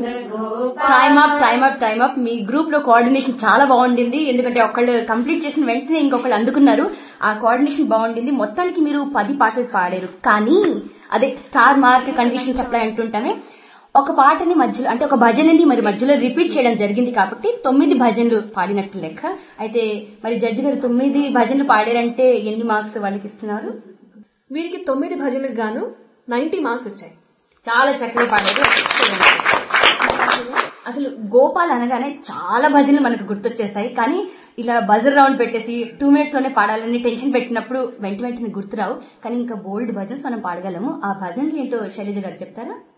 time up time up time up మీ group లో coordination చాలా బాగుండింది ఎందుకంటే ఒకళ్ళు కంప్లీట్ చేసిన వెంటనే ఇంకొకళ్ళు అందుకున్నారు ఆ కోఆర్డినేషన్ బాగుండింది మొత్తానికి మీరు పది పాటలు పాడారు కానీ అదే స్టార్ మార్క్ కండిషన్ సప్లై అంటుంటామే ఒక పాటని మధ్యలో అంటే ఒక భజనని మరి మధ్యలో రిపీట్ చేయడం జరిగింది కాబట్టి తొమ్మిది భజనలు పాడినట్టు లెక్క అయితే మరి జడ్జి గారు తొమ్మిది భజనలు పాడారంటే ఎన్ని మార్క్స్ వాళ్ళకి ఇస్తున్నారు వీరికి తొమ్మిది భజనలకు గాను నైన్టీ మార్క్స్ వచ్చాయి చాలా చక్కగా పాడారు అసలు గోపాల్ అనగానే చాలా భజనలు మనకు గుర్తొచ్చేస్తాయి కానీ ఇలా బజర్ రౌండ్ పెట్టేసి టూ మినిట్స్ లోనే పాడాలని టెన్షన్ పెట్టినప్పుడు వెంట వెంటనే గుర్తురావు కానీ ఇంకా బోల్డ్ భజన్స్ మనం పాడగలము ఆ భజనలు ఏంటో శైలజ గారు చెప్తారా